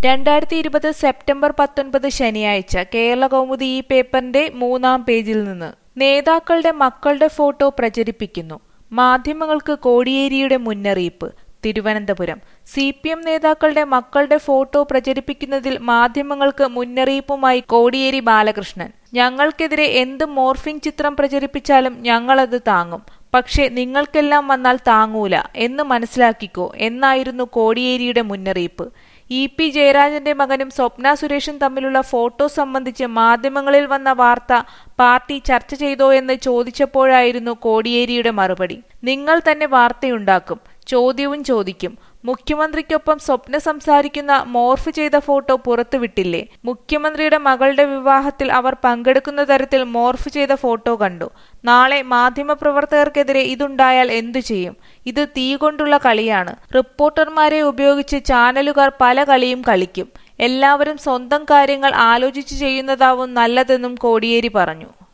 രണ്ടായിരത്തി ഇരുപത് സെപ്റ്റംബർ പത്തൊൻപത് ശനിയാഴ്ച കേരള കൗമുദി ഈ പേപ്പറിന്റെ മൂന്നാം പേജിൽ നിന്ന് നേതാക്കളുടെ മക്കളുടെ ഫോട്ടോ പ്രചരിപ്പിക്കുന്നു മാധ്യമങ്ങൾക്ക് കോടിയേരിയുടെ മുന്നറിയിപ്പ് തിരുവനന്തപുരം സി പി എം നേതാക്കളുടെ മക്കളുടെ ഫോട്ടോ പ്രചരിപ്പിക്കുന്നതിൽ മാധ്യമങ്ങൾക്ക് മുന്നറിയിപ്പുമായി കോടിയേരി ബാലകൃഷ്ണൻ ഞങ്ങൾക്കെതിരെ എന്ത് മോർഫിംഗ് ചിത്രം പ്രചരിപ്പിച്ചാലും ഞങ്ങളത് താങ്ങും പക്ഷേ നിങ്ങൾക്കെല്ലാം വന്നാൽ താങ്ങൂല എന്ന് മനസ്സിലാക്കിക്കോ എന്നായിരുന്നു കോടിയേരിയുടെ മുന്നറിയിപ്പ് ഇ പി ജയരാജന്റെ മകനും സ്വപ്ന സുരേഷും തമ്മിലുള്ള ഫോട്ടോ സംബന്ധിച്ച് മാധ്യമങ്ങളിൽ വന്ന വാർത്ത പാർട്ടി ചർച്ച ചെയ്തോ എന്ന് ചോദിച്ചപ്പോഴായിരുന്നു കോടിയേരിയുടെ മറുപടി നിങ്ങൾ തന്നെ വാർത്തയുണ്ടാക്കും ചോദ്യവും ചോദിക്കും മുഖ്യമന്ത്രിക്കൊപ്പം സ്വപ്ന സംസാരിക്കുന്ന മോർഫ് ചെയ്ത ഫോട്ടോ പുറത്തുവിട്ടില്ലേ മുഖ്യമന്ത്രിയുടെ മകളുടെ വിവാഹത്തിൽ അവർ പങ്കെടുക്കുന്ന തരത്തിൽ മോർഫ് ചെയ്ത ഫോട്ടോ കണ്ടു നാളെ മാധ്യമപ്രവർത്തകർക്കെതിരെ ഇതുണ്ടായാൽ എന്തു ചെയ്യും ഇത് തീ കൊണ്ടുള്ള കളിയാണ് റിപ്പോർട്ടർമാരെ ഉപയോഗിച്ച് ചാനലുകാർ പല കളിയും കളിക്കും എല്ലാവരും സ്വന്തം കാര്യങ്ങൾ ആലോചിച്ച് ചെയ്യുന്നതാവും നല്ലതെന്നും കോടിയേരി പറഞ്ഞു